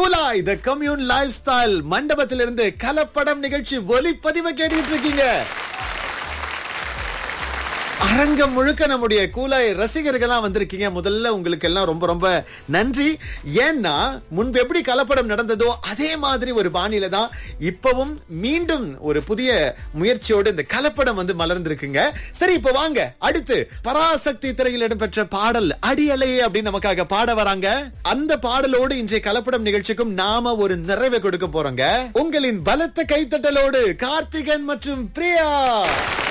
Kulai the commune lifestyle மண்டபத்திலிருந்து கலப்படம் நிகழ்ச்சி ஒலிப்பதிவை கேட்டுட்டு இருக்கீங்க அரங்கம் முழுக்க நம்முடைய கூலாய் ரசிகர்கள்லாம் வந்திருக்கீங்க முதல்ல உங்களுக்கு எல்லாம் ரொம்ப ரொம்ப நன்றி ஏன்னா முன்பு எப்படி கலப்படம் நடந்ததோ அதே மாதிரி ஒரு பாணியில தான் இப்பவும் மீண்டும் ஒரு புதிய முயற்சியோடு இந்த கலப்படம் வந்து மலர்ந்திருக்குங்க சரி இப்ப வாங்க அடுத்து பராசக்தி திரையில் இடம்பெற்ற பாடல் அடியலையே அப்படின்னு நமக்காக பாட வராங்க அந்த பாடலோடு இன்றைய கலப்படம் நிகழ்ச்சிக்கும் நாம ஒரு நிறைவை கொடுக்க போறோங்க உங்களின் பலத்த கைத்தட்டலோடு கார்த்திகன் மற்றும் பிரியா